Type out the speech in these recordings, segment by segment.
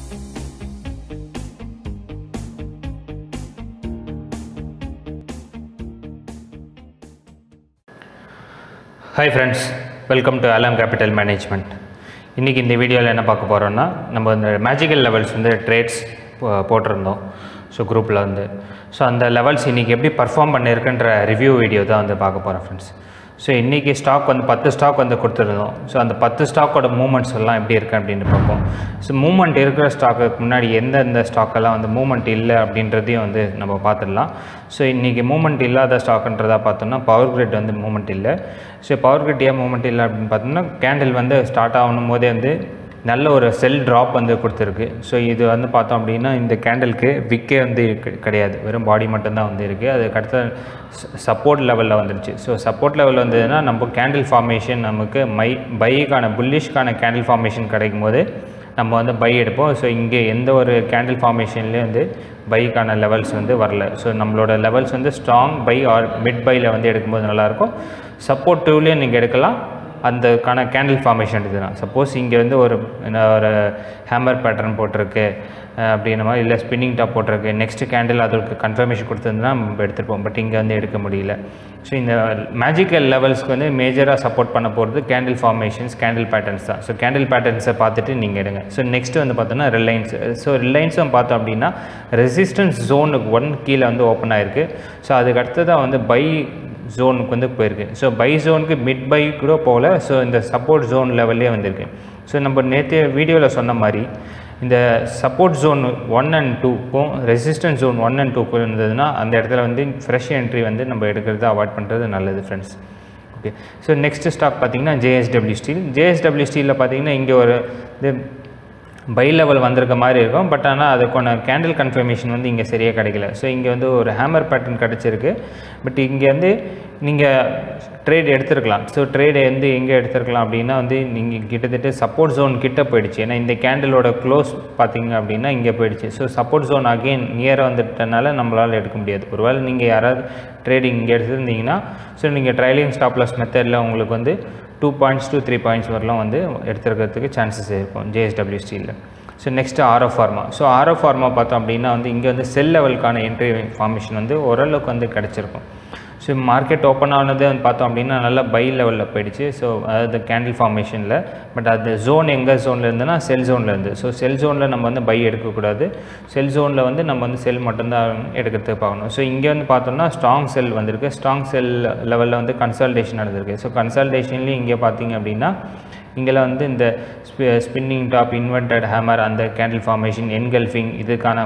hi friends welcome to Alam capital management இன்றைக்கி இந்த வீடியோவில் என்ன பார்க்க போகிறோன்னா நம்ம இந்த மேஜிக்கல் லெவல்ஸ் வந்து ட்ரேட்ஸ் போட்டிருந்தோம் ஸோ குரூப்பில் வந்து ஸோ அந்த லெவல்ஸ் இன்றைக்கி எப்படி பர்ஃபார்ம் பண்ணியிருக்குன்ற ரிவ்யூ வீடியோ தான் வந்து பார்க்க போகிறோம் ஃப்ரெண்ட்ஸ் ஸோ இன்றைக்கி ஸ்டாக் வந்து பத்து ஸ்டாக் வந்து கொடுத்துருந்தோம் ஸோ அந்த பத்து ஸ்டாக்கோட மூமெண்ட்ஸ் எல்லாம் எப்படி இருக்குது அப்படின்னு பார்ப்போம் ஸோ மூமெண்ட் இருக்கிற ஸ்டாக்குக்கு முன்னாடி எந்தெந்த ஸ்டாக்கெல்லாம் வந்து மூமெண்ட் இல்லை அப்படின்றதையும் வந்து நம்ம பார்த்துடலாம் ஸோ இன்றைக்கி மூமெண்ட் இல்லாத ஸ்டாக்குன்றதா பார்த்தோம்னா பவர் கிரிட் வந்து மூமெண்ட் இல்லை ஸோ பவர் கிரிட் ஏன் மூமெண்ட் இல்லை அப்படின்னு பார்த்தோம்னா கேண்டில் வந்து ஸ்டார்ட் ஆகணும் போதே வந்து நல்ல ஒரு செல் ட்ராப் வந்து கொடுத்துருக்கு ஸோ இது வந்து பார்த்தோம் அப்படின்னா இந்த கேண்டலுக்கு விக்கே வந்து இருக்கு- கிடையாது வெறும் பாடி மட்டும்தான் வந்து இருக்குது அதுக்கு அடுத்த சப்போர்ட் லெவலில் வந்துருச்சு ஸோ சப்போர்ட் லெவலில் வந்ததுன்னா நம்ம கேண்டில் ஃபார்மேஷன் நமக்கு மை பைக்கான புல்லிஷ்கான கேண்டில் ஃபார்மேஷன் கிடைக்கும் போது நம்ம வந்து பை எடுப்போம் ஸோ இங்கே எந்த ஒரு கேண்டில் ஃபார்மேஷன்லேயும் வந்து பைக்கான லெவல்ஸ் வந்து வரல ஸோ நம்மளோட லெவல்ஸ் வந்து ஸ்ட்ராங் பை ஆர் மிட் பையில் வந்து எடுக்கும்போது நல்லாயிருக்கும் சப்போர்ட் டூலையும் நீங்கள் எடுக்கலாம் அந்தக்கான கேண்டில் ஃபார்மேஷன் இதுதான் சப்போஸ் இங்கே வந்து ஒரு என்ன ஒரு ஹேமர் பேட்டர்ன் போட்டிருக்கு அஹ் அப்படின்ற மாதிரி இல்லை ஸ்பின்னிங் டாப் போட்டிருக்கு நெக்ஸ்ட் கேண்டில் அதற்கு கன்ஃபர்மேஷன் கொடுத்துருந்தா நம்ம எடுத்துருப்போம் பட் இங்கே வந்து எடுக்க முடியல ஸோ இந்த மேஜிக்கல் லெவல்ஸ்க்கு வந்து மேஜராக சப்போர்ட் பண்ண போகிறது கேண்டில் ஃபார்மேஷன்ஸ் கேண்டில் பேட்டர்ன்ஸ் தான் ஸோ கேண்டில் பேட்டர்ன்ஸை பார்த்துட்டு நீங்கள் எடுங்க ஸோ நெக்ஸ்ட் வந்து பார்த்தோன்னா ரிலையன்ஸ் ஸோ ரிலையன்ஸும் பார்த்தோம் அப்படின்னா ரெசிஸ்டன்ஸ் ஜோனுக்கு ஒன் கீழே வந்து ஓப்பன் ஆயிருக்கு ஸோ அதுக்கு அடுத்ததாக வந்து பை ஜோனுக்கு வந்து போயிருக்கு ஸோ பை ஜோனுக்கு மிட் பை கூட போகல ஸோ இந்த சப்போர்ட் ஜோன் லெவல்லே வந்திருக்கு ஸோ நம்ம நேற்று வீடியோவில் சொன்ன மாதிரி இந்த சப்போர்ட் ஜோன் ஒன் அண்ட் டூக்கும் ரெசிஸ்டன்ஸ் ஜோன் ஒன் அண்ட் டூக்கும் இருந்ததுன்னா அந்த இடத்துல வந்து ஃப்ரெஷ் என்ட்ரி வந்து நம்ம எடுக்கிறது அவாய்ட் பண்ணுறது நல்லது friends okay so next stock பார்த்தீங்கன்னா ஜேஎஸ்டபிள்யூ ஸ்டீல் ஜேஎஸ்டபிள்யூ ஸ்டீலில் பார்த்தீங்கன்னா இங்கே ஒரு இது பை லெவல் வந்திருக்க மாதிரி இருக்கும் பட் ஆனால் அதுக்கான கேண்டில் கன்ஃபர்மேஷன் வந்து இங்கே சரியாக கிடைக்கல ஸோ இங்கே வந்து ஒரு ஹேமர் பேட்டர்ன் கிடச்சிருக்கு பட் இங்கே வந்து நீங்கள் ட்ரேட் எடுத்திருக்கலாம் ஸோ ட்ரேடு வந்து எங்கே எடுத்திருக்கலாம் அப்படின்னா வந்து நீங்கள் கிட்டத்தட்ட சப்போர்ட் ஜோன் கிட்ட போயிடுச்சு ஏன்னா இந்த கேண்டிலோட க்ளோஸ் பார்த்தீங்க அப்படின்னா இங்கே போயிடுச்சு ஸோ சப்போர்ட் ஜோன் அகெயின் நியராக வந்துட்டனால நம்மளால் எடுக்க முடியாது ஒருவேளை நீங்கள் யாராவது ட்ரேடிங் இங்கே எடுத்திருந்தீங்கன்னா ஸோ நீங்கள் ட்ரைலிங் ஸ்டாப்லஸ் மெத்தடில் உங்களுக்கு வந்து two points two three points வரலாம் வந்து எடுத்துருக்கிறதுக்கு சான்சஸ் இருக்கும் ஜேஎஸ்டபிள்யூ ஸ்டீலில் so next Auro pharma so Auro pharma பார்த்தோம் அப்படின்னா வந்து இங்கே வந்து செல் லெவலுக்கான என்ட்ரி ஃபார்மேஷன் வந்து ஓரளவுக்கு வந்து கிடச்சிருக்கும் ஸோ மார்க்கெட் ஓப்பன் ஆனது வந்து பார்த்தோம் அப்படின்னா நல்லா பை லெவலில் போயிடுச்சு ஸோ அதாவது கேண்டில் ஃபார்மேஷனில் பட் அது ஜோன் எங்கே ஜோனில் இருந்துன்னா செல் ஜோனில் இருந்து ஸோ செல் ஜோனில் நம்ம வந்து பை எடுக்கக்கூடாது செல் ஜோனில் வந்து நம்ம வந்து செல் மட்டும்தான் எடுக்கிறதுக்கு பார்க்கணும் ஸோ இங்கே வந்து பார்த்தோம்னா ஸ்ட்ராங் செல் வந்திருக்கு ஸ்ட்ராங் செல் லெவலில் வந்து கன்சல்டேஷன் நடந்திருக்கு ஸோ கன்சல்டேஷன்லேயும் இங்கே பார்த்தீங்க அப்படின்னா இங்கெல்லாம் வந்து இந்த ஸ்பின்னிங் டாப் இன்வெர்டட் ஹேமர் அந்த கேண்டில் ஃபார்மேஷன் என்கல்ஃபிங் இதுக்கான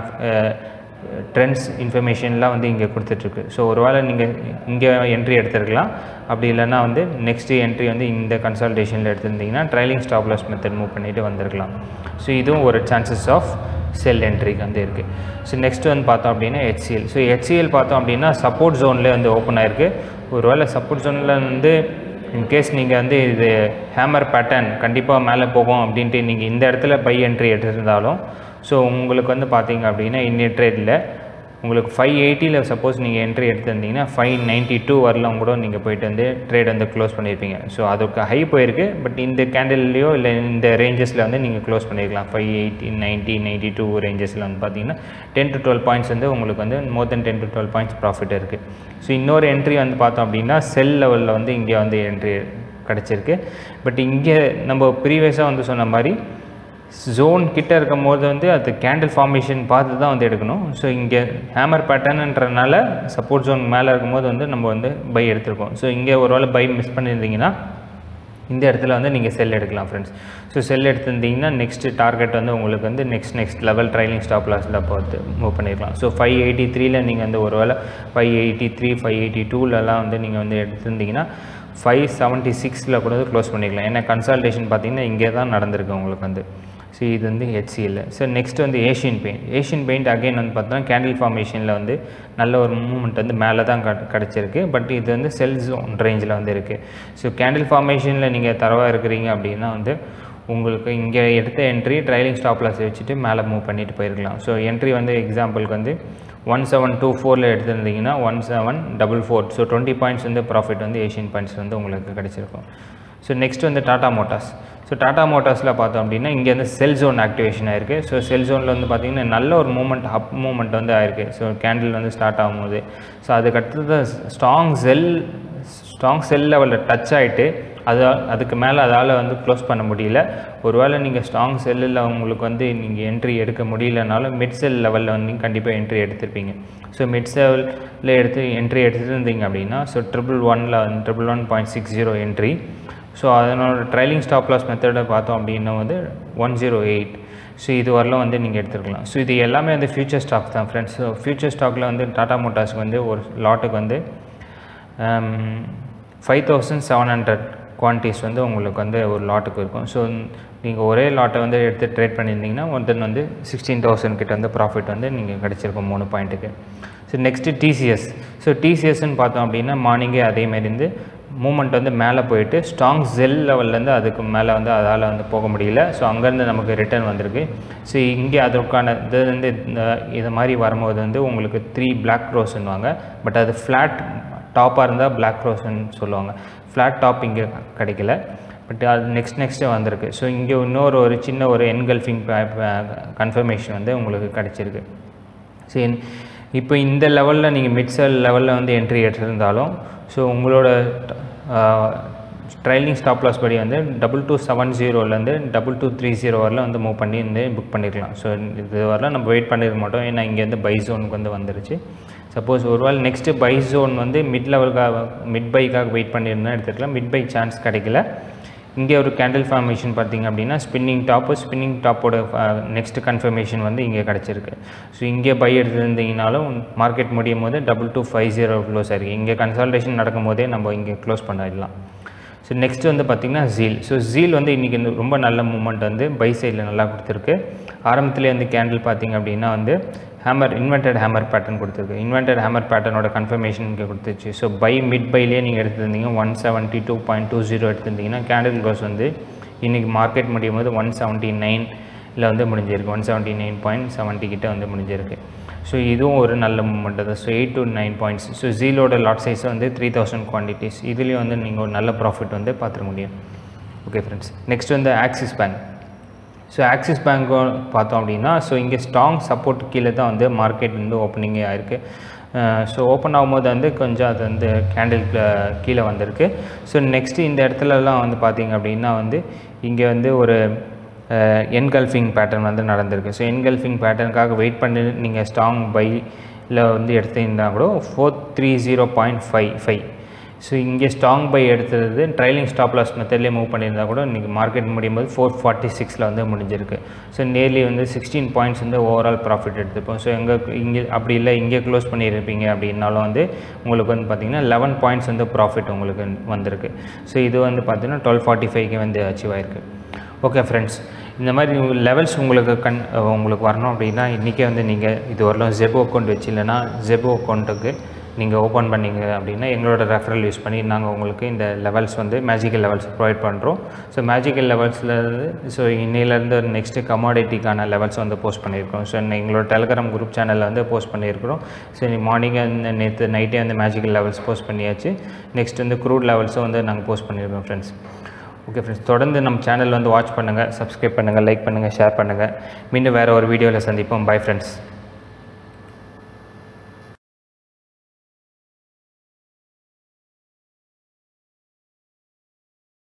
ட்ரெண்ட்ஸ் இன்ஃபர்மேஷன்லாம் வந்து இங்கே கொடுத்துட்ருக்கு ஸோ ஒருவேளை நீங்கள் இங்கே என்ட்ரி எடுத்துருக்கலாம் அப்படி இல்லைன்னா வந்து நெக்ஸ்ட்டு என்ட்ரி வந்து இந்த கன்சல்டேஷனில் எடுத்திருந்தீங்கன்னா ட்ரைலிங் ஸ்டாப்லஸ் மெத்தட் மூவ் பண்ணிவிட்டு வந்திருக்கலாம் ஸோ இதுவும் ஒரு சான்சஸ் ஆஃப் செல் என்ட்ரிக்கு வந்து இருக்குது ஸோ நெக்ஸ்ட் வந்து பார்த்தோம் அப்படின்னா ஹெச்சிஎல் ஸோ ஹெச்சிஎல் பார்த்தோம் அப்படின்னா சப்போர்ட் ஜோன்லேயே வந்து ஓப்பன் ஆயிருக்கு ஒருவேளை சப்போர்ட் ஜோனில் வந்து இன்கேஸ் நீங்கள் வந்து இது ஹேமர் பேட்டர்ன் கண்டிப்பாக மேலே போகும் அப்படின்ட்டு நீங்கள் இந்த இடத்துல பை என்ட்ரி எடுத்திருந்தாலும் ஸோ உங்களுக்கு வந்து பார்த்தீங்க அப்படின்னா இன்னிய ட்ரேடில் உங்களுக்கு ஃபைவ் எயிட்டியில் சப்போஸ் நீங்கள் என்ட்ரி எடுத்திருந்தீங்கன்னா ஃபைவ் நைன்ட்டி டூ வரலாம் கூட நீங்கள் போயிட்டு வந்து ட்ரேட் வந்து க்ளோஸ் பண்ணியிருப்பீங்க ஸோ அதுக்கு ஹை போயிருக்கு பட் இந்த கேண்டில்லையோ இல்லை இந்த ரேஞ்சஸில் வந்து நீங்கள் க்ளோஸ் பண்ணியிருக்கலாம் five eighty ninety ninety two ரேஞ்சஸில் வந்து பார்த்தீங்கன்னா டென் டு டுவெல் பாயிண்ட்ஸ் வந்து உங்களுக்கு வந்து more than ten to twelve points profit இருக்குது ஸோ இன்னொரு என்ட்ரி வந்து பார்த்தோம் அப்படின்னா செல் லெவலில் வந்து இங்கே வந்து என்ட்ரி கிடச்சிருக்கு பட் இங்கே நம்ம ப்ரீவியஸாக வந்து சொன்ன மாதிரி ஜோன் கிட்ட இருக்கும் போது வந்து அது கேண்டில் ஃபார்மேஷன் பார்த்து தான் வந்து எடுக்கணும் ஸோ இங்கே ஹேமர் பேட்டர்ன்றனால சப்போர்ட் ஜோன் மேலே இருக்கும்போது வந்து நம்ம வந்து பை எடுத்திருக்கோம் ஸோ இங்கே ஒரு வேளை பை மிஸ் பண்ணியிருந்தீங்கன்னா இந்த இடத்துல வந்து நீங்கள் செல் எடுக்கலாம் ஃப்ரெண்ட்ஸ் ஸோ செல் எடுத்திருந்தீங்கன்னா நெக்ஸ்ட் டார்கெட் வந்து உங்களுக்கு வந்து next next level trailing stop லாஸில் பார்த்து மூவ் பண்ணிக்கலாம் ஸோ ஃபைவ் எயிட்டி த்ரீல நீங்கள் வந்து ஒரு வேளை five eighty three five eighty டூலலாம் வந்து நீங்கள் வந்து எடுத்திருந்தீங்கன்னா ஃபைவ் செவன்ட்டி சிக்ஸில் கூட க்ளோஸ் பண்ணிக்கலாம் ஏன்னா கன்சல்டேஷன் பார்த்தீங்கன்னா இங்கே தான் நடந்திருக்கு உங்களுக்கு வந்து ஸோ இது வந்து ஹெச்சிஎல் ஸோ நெக்ஸ்ட் வந்து Asian paint Asian paint again வந்து பார்த்தோன்னா கேண்டில் ஃபார்மேஷனில் வந்து நல்ல ஒரு மூவ்மெண்ட் வந்து மேலே தான் க கிடச்சிருக்கு பட் இது வந்து செல் ஜோன் ரேஞ்சில் வந்து இருக்குது ஸோ கேண்டில் ஃபார்மேஷனில் நீங்கள் தரவாக இருக்கிறீங்க அப்படின்னா வந்து உங்களுக்கு இங்கே எடுத்த என்ட்ரி ட்ரைலிங் ஸ்டாப்லாஸ் வச்சுட்டு மேலே மூவ் பண்ணிட்டு போயிருக்கலாம் ஸோ என்ட்ரி வந்து எக்ஸாம்பிளுக்கு வந்து ஒன் செவன் டூ ஃபோரில் எடுத்திருந்தீங்கன்னா one seven double four so twenty points வந்து ப்ராஃபிட் வந்து ஏஷியன் பாயிண்ட்ஸ் வந்து உங்களுக்கு கிடச்சிருக்கும் ஸோ நெக்ஸ்ட் வந்து டாடா மோட்டார்ஸ் ஸோ டாடா மோட்டார்ஸில் பார்த்தோம் அப்படின்னா இங்கே வந்து செல் ஜோன் ஆக்டிவேஷன் ஆயிருக்கு ஸோ செல் ஜோனில் வந்து பார்த்திங்கன்னா நல்ல ஒரு மூமெண்ட் அப் மூமெண்ட் வந்து ஆயிருக்கு ஸோ கேண்டில் வந்து ஸ்டார்ட் ஆகும்போது ஸோ அதுக்கு அடுத்தது ஸ்ட்ராங் செல் ஸ்ட்ராங் செல் லெவலில் டச் ஆகிட்டு அது அதுக்கு மேலே அதால் வந்து க்ளோஸ் பண்ண முடியல ஒருவேளை நீங்கள் ஸ்ட்ராங் செல்லில் உங்களுக்கு வந்து நீங்கள் என்ட்ரி எடுக்க முடியலனாலும் மிட் செல் லெவலில் வந்து நீங்கள் கண்டிப்பாக என்ட்ரி எடுத்திருப்பீங்க ஸோ மிட் செல்லில் எடுத்து என்ட்ரி எடுத்துருந்தீங்க அப்படின்னா ஸோ ட்ரிபிள் ஒனில் வந்து triple one point six zero entry so அதனோட ட்ரைலிங் ஸ்டாப் லாஸ் மெத்தடை பார்த்தோம் அப்படின்னா வந்து ஒன் ஜீரோ எயிட் ஸோ இது வரலாம் வந்து நீங்கள் எடுத்துருக்கலாம் ஸோ இது எல்லாமே வந்து ஃபியூச்சர் ஸ்டாக் தான் ஃப்ரெண்ட்ஸ் ஸோ ஃபியூச்சர் ஸ்டாக்கில் வந்து டாடா மோட்டார்ஸ்க்கு வந்து ஒரு லாட்டுக்கு வந்து five thousand seven hundred quantities வந்து உங்களுக்கு வந்து ஒரு லாட்டுக்கு இருக்கும் ஸோ நீங்கள் ஒரே லாட்டை வந்து எடுத்து ட்ரேட் பண்ணியிருந்தீங்கன்னா ஒன் தென் வந்து சிக்ஸ்டீன் தௌசண்ட் கிட்ட வந்து ப்ராஃபிட் வந்து நீங்கள் கிடச்சிருக்கும் மூணு பாயிண்ட்டுக்கு ஸோ நெக்ஸ்ட்டு டிசிஎஸ் ஸோ டிசிஎஸ்ன்னு பார்த்தோம் அப்படின்னா மார்னிங்கே அதேமாரி இருந்து மூமெண்ட் வந்து மேலே போயிட்டு ஸ்ட்ராங் ஜெல் லெவல்லேருந்து அதுக்கு மேலே வந்து அதால் வந்து போக முடியல ஸோ அங்கேருந்து நமக்கு ரிட்டர்ன் வந்திருக்கு ஸோ இங்கே அதற்கான இது வந்து இந்த இது மாதிரி வரும்போது வந்து உங்களுக்கு த்ரீ பிளாக் ரோஸ்ன்னுவாங்க பட் அது ஃப்ளாட் டாப்பாக இருந்தால் பிளாக் ரோஸ்ன்னு சொல்லுவாங்க ஃப்ளாட் டாப் இங்கே கிடைக்கல பட் அது நெக்ஸ்ட் நெக்ஸ்ட்டு வந்திருக்கு ஸோ இங்கே இன்னொரு ஒரு சின்ன ஒரு என்கல்ஃபிங் கன்ஃபர்மேஷன் வந்து உங்களுக்கு கிடச்சிருக்கு ஸோ இப்போ இந்த லெவலில் நீங்கள் மிட் செல் லெவலில் வந்து என்ட்ரி எடுத்திருந்தாலும் ஸோ உங்களோட ட்ரைலிங் ஸ்டாப் லாஸ் படி வந்து டபுள் டூ செவன் ஜீரோலேருந்து டபுள் டூ த்ரீ ஜீரோ வரலாம் வந்து மூவ் பண்ணி வந்து புக் பண்ணியிருக்கலாம் ஸோ இது வரலாம் நம்ம வெயிட் பண்ணிருக்க மாட்டோம் ஏன்னா இங்கேருந்து பை ஜோனுக்கு வந்து வந்துருச்சு சப்போஸ் ஒருவேளை நெக்ஸ்ட்டு பை ஜோன் வந்து மிட் லெவலுக்காக மிட் பைக்காக வெயிட் பண்ணியிருந்தா எடுத்துக்கலாம் மிட் பை சான்ஸ் கிடைக்கல இங்கே ஒரு கேண்டில் ஃபார்மேஷன் பார்த்தீங்க அப்படின்னா ஸ்பின்னிங் டாப்பு ஸ்பின்னிங் டாப்போட நெக்ஸ்ட் கன்ஃபர்மேஷன் வந்து இங்கே கிடச்சிருக்கு ஸோ இங்கே பை எடுத்திருந்தீங்கனாலும் மார்க்கெட் முடியும் போது double two five zero close ஆயிருக்கு இங்கே கன்சல்டேஷன் நடக்கும் போதே நம்ம இங்கே க்ளோஸ் பண்ணிடலாம் ஸோ நெக்ஸ்ட் வந்து பார்த்திங்கன்னா ஜீல் ஸோ ஜீல் வந்து இன்றைக்கி ரொம்ப நல்ல மூமெண்ட் வந்து பை சைடில் நல்லா கொடுத்துருக்கு ஆரம்பத்துலேயே வந்து கேண்டில் பார்த்திங்க அப்படின்னா வந்து ஹேமர் இன்வெர்டட் ஹேமர் பேட்டர்ன் கொடுத்துருக்கு இன்வெர்டட் ஹேமர் பேட்டர்னோட கன்ஃபர்மேஷன் இங்கே கொடுத்துச்சு ஸோ பை மிட் பைலேயே நீங்கள் எடுத்துருந்தீங்க one seventy two point two zero எடுத்திருந்தீங்கன்னா கேண்டில் க்ளோஸ் வந்து இன்றைக்கி மார்க்கெட் முடியும் போது ஒன் செவன்ட்டி நைனில் வந்து முடிஞ்சிருக்கு one seventy nine point seventy கிட்ட வந்து முடிஞ்சிருக்கு ஸோ இதுவும் ஒரு நல்ல மூமெண்ட் தான் so eight to nine points so ஜீலோட லாட் சைஸ் வந்து த்ரீ தௌசண்ட் குவான்டிட்டிஸ் இதுலேயும் வந்து நீங்கள் ஒரு நல்ல ப்ராஃபிட் வந்து பார்த்துட முடியும் ஓகே ஃப்ரெண்ட்ஸ் நெக்ஸ்ட் வந்து ஆக்சிஸ் பேங்க் ஸோ ஆக்சிஸ் பேங்க்கும் பார்த்தோம் அப்படின்னா ஸோ இங்கே ஸ்ட்ராங் சப்போர்ட் கீழே தான் வந்து மார்க்கெட் வந்து ஓப்பனிங்கே ஆயிருக்கு ஸோ ஓப்பன் ஆகும்போது வந்து கொஞ்சம் அது வந்து கேண்டில் கீழே வந்திருக்கு ஸோ நெக்ஸ்ட்டு இந்த இடத்துலலாம் வந்து பார்த்திங்க அப்படின்னா வந்து இங்கே வந்து ஒரு என்கல்ஃபிங் பேட்டர்ன் வந்து நடந்திருக்கு ஸோ என்கல்ஃபிங் பேட்டர்னுக்காக வெயிட் பண்ணி நீங்கள் ஸ்ட்ராங் பையில் வந்து எடுத்தீங்கன்னா கூட four three zero point five five so இங்கே ஸ்ட்ராங் பை எடுத்தது ட்ரைலிங் ஸ்டாப் லாஸ் மெத்தட்லேயே மூவ் பண்ணியிருந்தா கூட இன்றைக்கி மார்க்கெட் முடியும் போது ஃபோர் ஃபார்ட்டி சிக்ஸில் வந்து முடிஞ்சிருக்கு ஸோ நேர்லி வந்து சிக்ஸ்டீன் பாயிண்ட்ஸ் வந்து ஓவரால் ப்ராஃபிட் எடுத்துப்போம் ஸோ எங்கே இங்கே அப்படி இல்லை இங்கே க்ளோஸ் பண்ணியிருப்பீங்க அப்படின்னாலும் வந்து உங்களுக்கு வந்து பார்த்திங்கன்னா லெவன் பாயிண்ட்ஸ் வந்து ப்ராஃபிட் உங்களுக்கு வந்திருக்கு ஸோ இது வந்து பார்த்திங்கன்னா டுவெல் ஃபார்ட்டி ஃபைவ்க்கு வந்து அச்சீவ் ஆயிருக்கு ஓகே ஃப்ரெண்ட்ஸ் இந்த மாதிரி லெவல்ஸ் உங்களுக்கு கண் உங்களுக்கு வரணும் அப்படின்னா இன்றைக்கே வந்து நீங்கள் இது வரலாம் ஜெபோ அக்கௌண்ட் வச்சு இல்லைனா ஜெபோ அக்கௌண்ட்டுக்கு நீங்கள் ஓப்பன் பண்ணிங்க அப்படின்னா எங்களோட ரெஃபரல் யூஸ் பண்ணி நாங்கள் உங்களுக்கு இந்த லெவல்ஸ் வந்து மேஜிக்கல் லெவல்ஸ் ப்ரொவைட் பண்ணுறோம் ஸோ மேஜிக்கல் லெவல்ஸில் ஸோ இன்னையிலேருந்து நெக்ஸ்ட்டு கமாடிட்டிக்கான லெவல்ஸ் வந்து போஸ்ட் பண்ணியிருக்கோம் ஸோ எங்களோட டெலிகிராம் குரூப் சேனலில் வந்து போஸ்ட் பண்ணியிருக்கிறோம் ஸோ மார்னிங் அந்த நேற்று நைட்டே வந்து மேஜிக்கல் லெவல்ஸ் போஸ்ட் பண்ணியாச்சு நெக்ஸ்ட் வந்து க்ரூட் லெவல்ஸும் வந்து நாங்கள் போஸ்ட் பண்ணியிருக்கோம் ஃப்ரெண்ட்ஸ் ஓகே ஃப்ரெண்ட்ஸ் தொடர்ந்து நம்ம சேனல் வந்து வாட்ச் பண்ணுங்கள் சப்ஸ்கிரைப் பண்ணுங்கள் லைக் பண்ணுங்கள் ஷேர் பண்ணுங்கள் மீண்டும் வேறு ஒரு வீடியோவில் சந்திப்போம் பை ஃப்ரெண்ட்ஸ்